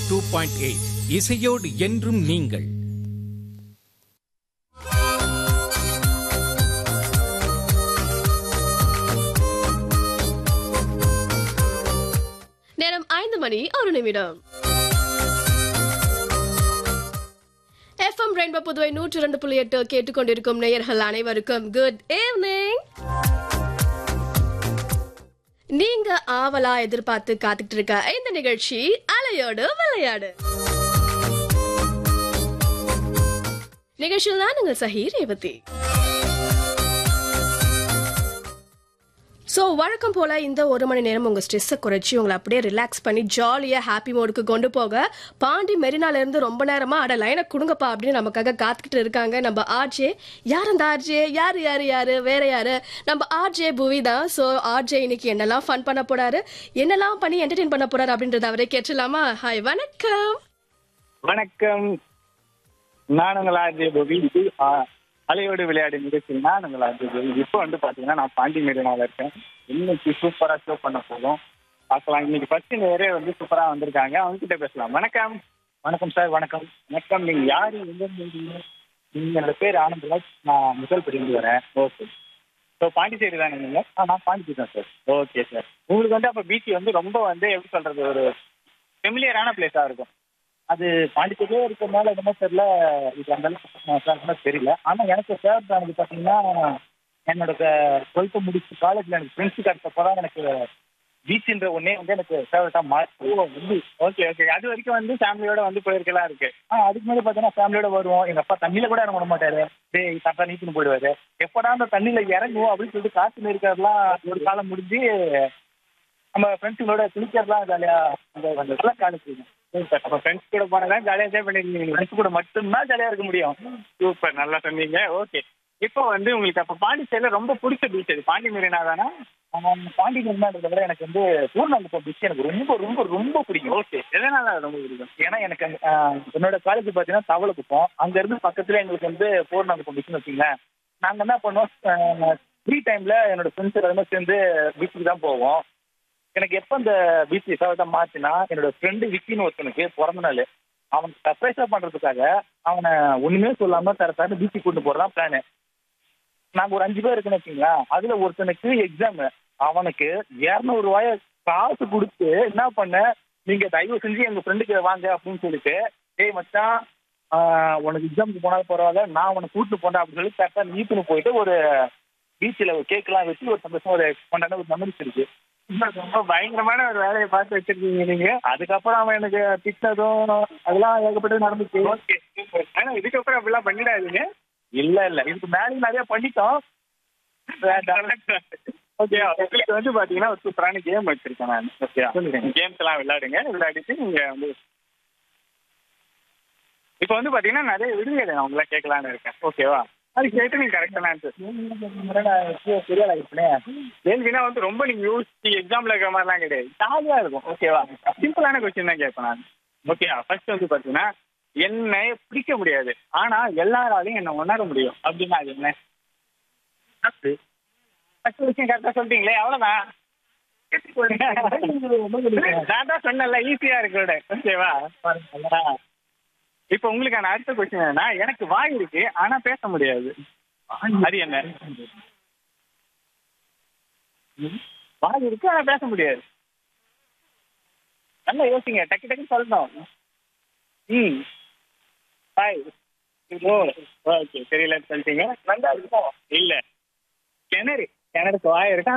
two point eight இசையோடு என்றும் நீங்கள் நேரம் ஐந்து மணி ஒரு நிமிடம் எஃப்எம் ரெயின்போ புதுவை நூற்றி இரண்டு புள்ளி எட்டு கேட்டுக்கொண்டிருக்கும் நேயர்கள் அனைவருக்கும் குட் ஈவினிங் நீங்க ஆவலா எதிர்பார்த்து காத்துக்கிட்டு இருக்க இந்த நிகழ்ச்சி அலையோடு விளையாடு நிகழ்ச்சியில் தான் உங்கள் சஹி ரேவதி ஸோ வழக்கம் போல இந்த ஒரு மணி நேரம் உங்க ஸ்ட்ரெஸ்ஸை குறைச்சி உங்களை அப்படியே ரிலாக்ஸ் பண்ணி ஜாலியாக ஹாப்பி மோடுக்கு கொண்டு போக பாண்டி மெரினால இருந்து ரொம்ப நேரமா அட லைனை கொடுங்கப்பா அப்படின்னு நமக்காக காத்துக்கிட்டு இருக்காங்க நம்ம ஆர்ஜே யார் அந்த ஆர்ஜே யாரு யாரு யாரு வேற யாரு நம்ம ஆர்ஜே புவி தான் ஸோ ஆர்ஜே இன்னைக்கு என்னெல்லாம் ஃபன் பண்ண போறாரு என்னெல்லாம் பண்ணி என்டர்டெயின் பண்ண போறாரு அப்படின்றத அவரே கேட்டுலாமா ஹாய் வணக்கம் வணக்கம் நான் உங்கள் ஆர்ஜே கோபி இது ஆ, அலையோடு விளையாடு நிகழ்ச்சி நான் உங்கள் ஆர்ஜே கோபி இப்போ வந்து பார்த்தீங்கன்னா நான் பாண்டி மெரினாவில் இருக்கேன் இன்னைக்கு சூப்பராக ஷோ பண்ண போதும் பார்க்கலாம் இன்னைக்கு ஃபர்ஸ்ட் நேரே வந்து சூப்பராக வந்திருக்காங்க அவங்க கிட்ட பேசலாம் வணக்கம் வணக்கம் சார் வணக்கம் வணக்கம் நீங்க யாரு எங்க இருந்தீங்க நீங்க என்னோட பேர் ஆனந்தராஜ் நான் முதல் பிரிந்து வரேன் ஓகே ஸோ பாண்டிச்சேரி தானே நீங்க ஆ நான் பாண்டிச்சேரி தான் சார் ஓகே சார் உங்களுக்கு வந்து அப்போ பீச் வந்து ரொம்ப வந்து எப்படி சொல்றது ஒரு ஃபெமிலியரான பிளேஸாக இருக்கும் அது பாண்டிச்சேரியே இருக்கிறதுனால என்னமோ தெரியல இது அந்த அளவுக்கு தெரியல ஆனா எனக்கு ஃபேவரட் ஆனது பாத்தீங்கன்னா என்னோட டுவெல்த்து முடிச்சு காலேஜ்ல எனக்கு ஃப்ரெண்ட்ஸ் கிடைச்சப்போ தான் எனக்கு பீச்ன்ற ஒன்னே வந்து எனக்கு ஃபேவரட்டா மாறி வந்து ஓகே ஓகே அது வரைக்கும் வந்து ஃபேமிலியோட வந்து போயிருக்கலாம் இருக்கு ஆ அதுக்கு முன்னாடி பார்த்தீங்கன்னா ஃபேமிலியோட வருவோம் எங்க அப்பா தண்ணியில கூட இறங்க விட மாட்டாரு டேய் தாத்தா நீச்சுன்னு போயிடுவாரு எப்படா அந்த தண்ணியில இறங்குவோம் அப்படின்னு சொல்லிட்டு காசு இருக்கிறதுலாம் ஒரு காலம் முடிஞ்சு நம்ம ஃப்ரெண்ட்ஸுங்களோட குளிக்கிறதுலாம் ஜாலியா அந்த அந்த நல்ல காலேஜ் சூப்பர் அப்போ ஃப்ரெண்ட்ஸ் கூட போனதான் ஜாலியாக என்ஜாய் பண்ணிருக்கீங்க ஃப்ரெண்ட்ஸ் கூட மட்டும்தான் ஜாலியாக இருக்க முடியும் சூப்பர் நல்லா சொன்னீங்க ஓகே இப்போ வந்து உங்களுக்கு அப்போ பாண்டிச்சேரியில் ரொம்ப பிடிச்ச பீச் அது பாண்டி மெரினா தானே ஆம், பாண்டி மெரினான்றத விட எனக்கு வந்து பூர்ணாங்குப்பம் பீச் எனக்கு ரொம்ப ரொம்ப ரொம்ப பிடிக்கும் ஓகே எதனால அது ரொம்ப பிடிக்கும் ஏன்னா எனக்கு அங்க, ஆ, என்னோட காலேஜ் பார்த்தீங்கன்னா தவளக்குப்பம் அங்கேருந்து பக்கத்துல எங்களுக்கு வந்து பூர்ணாங்குப்பம் பீச்னு வச்சுங்களேன் நாங்கள் என்ன பண்ணுவோம் ஃப்ரீ டைமில் என்னோட ஃப்ரெண்ட்ஸ் எல்லாருமே சேர்ந்து பீச்சுக்கு தான் போவோம் எனக்கு எப்போ அந்த பீச் விசாவட்டா மாச்சுன்னா என்னோட ஃப்ரெண்டு விக்கின்னு ஒருத்தனுக்கு பிறந்த நாள் அவனுக்கு சர்ப்ரைஸா பண்றதுக்காக அவனை ஒண்ணுமே சொல்லாம தர தர பீச்சுக்கு கூட்டு போறதான் பிளானு நாங்க ஒரு அஞ்சு பேர் இருக்குன்னு வச்சுங்களா அதுல ஒருத்தனுக்கு எக்ஸாம் அவனுக்கு இரநூறு ரூபாய காசு கொடுத்து என்ன பண்ண நீங்க தயவு செஞ்சு எங்க ஃப்ரெண்டுக்கு வாங்க அப்படின்னு சொல்லிட்டு டேய் மச்சான் ஆஹ், உனக்கு எக்ஸாமுக்கு போனாலும் பரவாயில்ல நான் உனக்கு கூட்டு போனேன் அப்படின்னு சொல்லி கரெக்டா நீட்டுன்னு போயிட்டு ஒரு பீச்சில் ஒரு கேக்லாம் வச்சு ஒரு சந்தோஷம் ஒரு கொண்டாட ஒரு மெமரிஸ் இருக்கு ரொம்ப பயங்கரமான ஒரு வேலையை பார்த்து வச்சிருக்கீங்க நீங்க அதுக்கப்புறம் அவன் எனக்கு திட்டதும் அதெல்லாம் ஏகப்பட்டது நடந்துச்சு ஓகே ஆனா இதுக்கப்புறம் அப்படிலாம் பண்ணிடாதீங்க இல்ல இல்ல இதுக்கு மேலேயும் நிறைய பண்ணிட்டோம் ஓகே உங்களுக்கு வந்து பாத்தீங்கன்னா ஒரு சூப்பரான கேம் வச்சிருக்கேன் நான் ஓகே கேம்ஸ் எல்லாம் விளையாடுங்க விளையாடிட்டு நீங்க வந்து இப்போ வந்து பாத்தீங்கன்னா நிறைய விடுதலை நான் உங்களை கேட்கலான்னு இருக்கேன் ஓகேவா அது கேட்டு நீங்க கரெக்டான ஆன்சர் சரியா கேள்வினா வந்து ரொம்ப நீங்க யோசிச்சு எக்ஸாம்ல இருக்கிற மாதிரிலாம் கிடையாது ஜாலியா இருக்கும் ஓகேவா சிம்பிளான கொஸ்டின் தான் கேட்பேன் நான் ஓகேவா ஃபர்ஸ்ட் வந்து பாத்தீங்கன்னா என்னை பிடிக்க முடியாது ஆனா எல்லாராலையும் என்ன உணர முடியும் அப்படின்னா அது என்ன ஃபர்ஸ்ட் ஃபர்ஸ்ட் விஷயம் கரெக்டா சொல்லிட்டீங்களே அவ்வளவுதான் நான் தான் சொன்னேன்ல ஈஸியா இருக்கு ஓகேவா இப்போ உங்களுக்கான அடுத்த கொஸ்டின் என்னன்னா எனக்கு வாய் இருக்கு ஆனா பேச முடியாது அது என்ன வாய் இருக்கு ஆனா பேச முடியாது நல்லா யோசிங்க டக்கு டக்குன்னு சொல்லணும் ம் ஹாய் ஓ ஓகே தெரியலன்னு சொல்லிட்டீங்க நல்லா இருக்கும் இல்ல கிணறு கிணறுக்கு வாய் இருக்கு